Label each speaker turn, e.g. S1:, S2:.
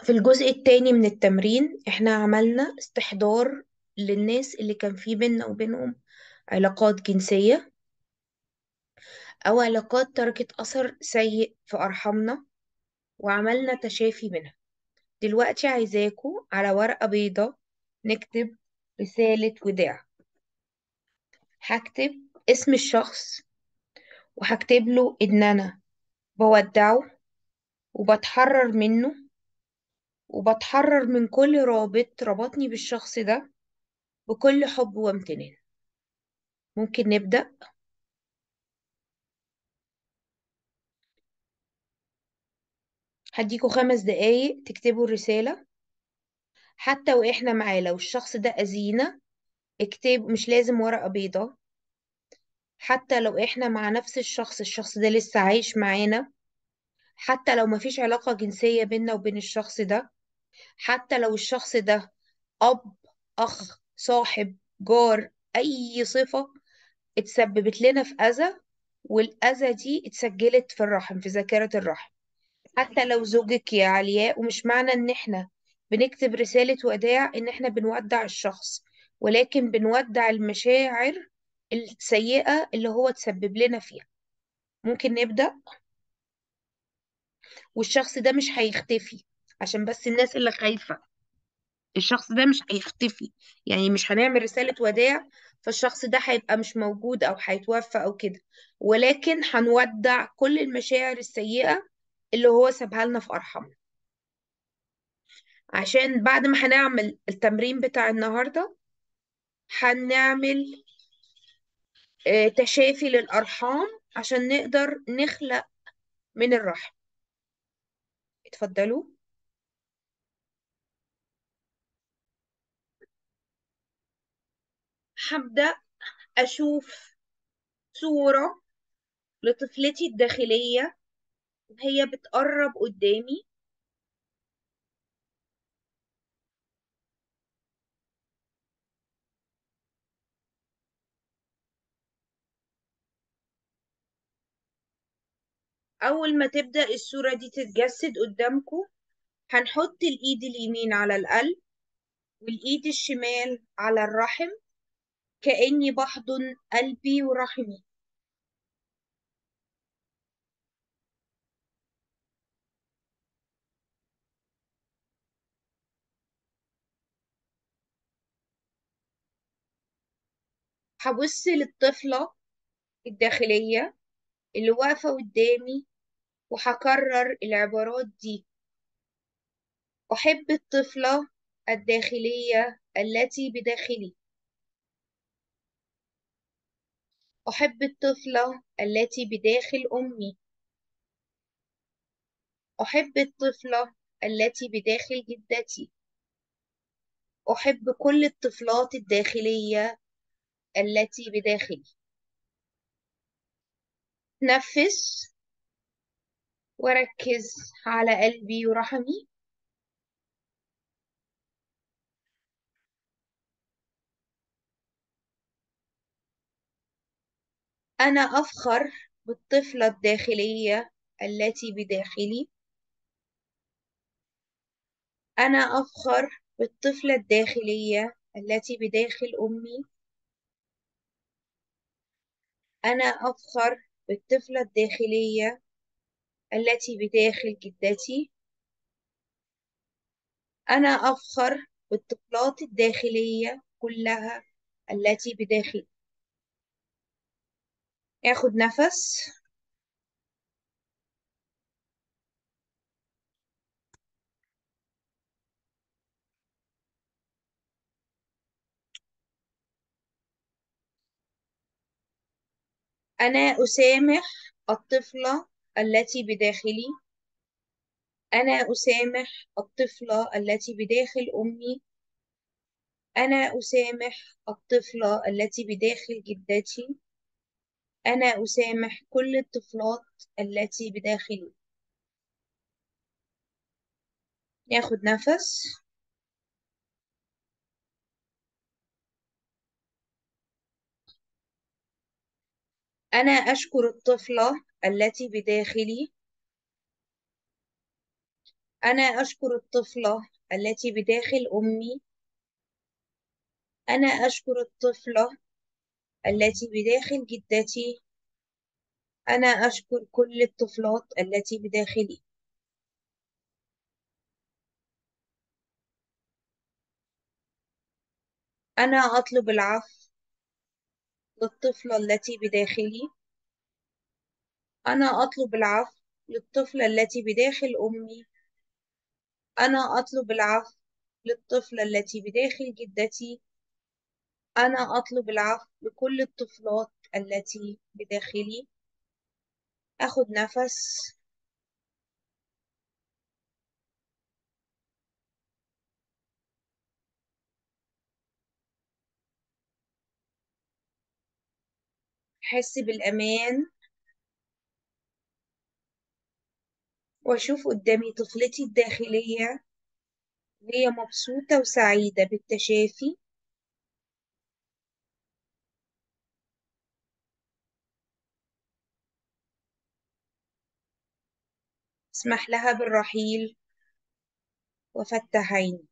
S1: في الجزء التاني من التمرين احنا عملنا استحضار للناس اللي كان في بيننا وبينهم علاقات جنسية أو علاقات تركت أثر سيء في أرحامنا وعملنا تشافي منها دلوقتي عايزاكوا على ورقة بيضة نكتب رسالة وداع هكتب اسم الشخص وهكتب له إن أنا بودعه وبتحرر منه وبتحرر من كل رابط ربطني بالشخص ده بكل حب وامتنان ممكن نبدأ هديكوا خمس دقايق تكتبوا الرسالة حتى وإحنا معاه لو الشخص ده أذينا اكتب مش لازم ورقة بيضة حتى لو إحنا مع نفس الشخص الشخص ده لسه عايش معانا حتى لو مفيش علاقة جنسية بيننا وبين الشخص ده حتى لو الشخص ده أب أخ صاحب جار أي صفة اتسببت لنا في أذى والأذى دي اتسجلت في الرحم في ذاكرة الرحم حتى لو زوجك يا علياء ومش معنى ان احنا بنكتب رسالة وداع ان احنا بنودع الشخص ولكن بنودع المشاعر السيئة اللي هو تسبب لنا فيها ممكن نبدأ والشخص ده مش هيختفي عشان بس الناس اللي خايفة الشخص ده مش هيختفي يعني مش هنعمل رسالة وداع فالشخص ده هيبقى مش موجود أو هيتوفى أو كده ولكن هنودع كل المشاعر السيئة اللي هو سابها لنا في أرحامنا عشان بعد ما هنعمل التمرين بتاع النهاردة هنعمل آه، تشافي للأرحام عشان نقدر نخلق من الرحم اتفضلوا هبدأ أشوف صورة لطفلتي الداخلية وهي بتقرب قدامي أول ما تبدأ الصورة دي تتجسد قدامكم هنحط الإيد اليمين على القلب والإيد الشمال على الرحم كأني بحضن قلبي ورحمي هبص للطفلة الداخلية اللي واقفة قدامي وهكرر العبارات دي أحب الطفلة الداخلية التي بداخلي أحب الطفلة التي بداخل أمي أحب الطفلة التي بداخل جدتي أحب كل الطفلات الداخلية التي بداخلي نفس وركز على قلبي ورحمي أنا أفخر بالطفلة الداخلية التي بداخلي أنا أفخر بالطفلة الداخلية التي بداخل أمي أنا أفخر بالطفلة الداخلية التي بداخل جدتي أنا أفخر بالطفلات الداخلية كلها التي بداخلي اخد نفس أنا أسامح الطفلة التي بداخلي أنا أسامح الطفلة التي بداخل أمي أنا أسامح الطفلة التي بداخل جدتي أنا أسامح كل الطفلات التي بداخلي ناخد نفس أنا أشكر الطفلة التي بداخلي أنا أشكر الطفلة التي بداخل أمي أنا أشكر الطفلة التي بداخل جدتي أنا أشكر كل الطفلات التي بداخلي أنا أطلب العفو للطفلة التي بداخلي أنا أطلب العفو للطفلة التي بداخل أمي أنا أطلب العفو للطفلة التي بداخل جدتي أنا أطلب العفو لكل الطفلات التي بداخلي أخد نفس أحس بالأمان وأشوف قدامي طفلتي الداخلية وهي مبسوطة وسعيدة بالتشافي اسمح لها بالرحيل وفتح عيني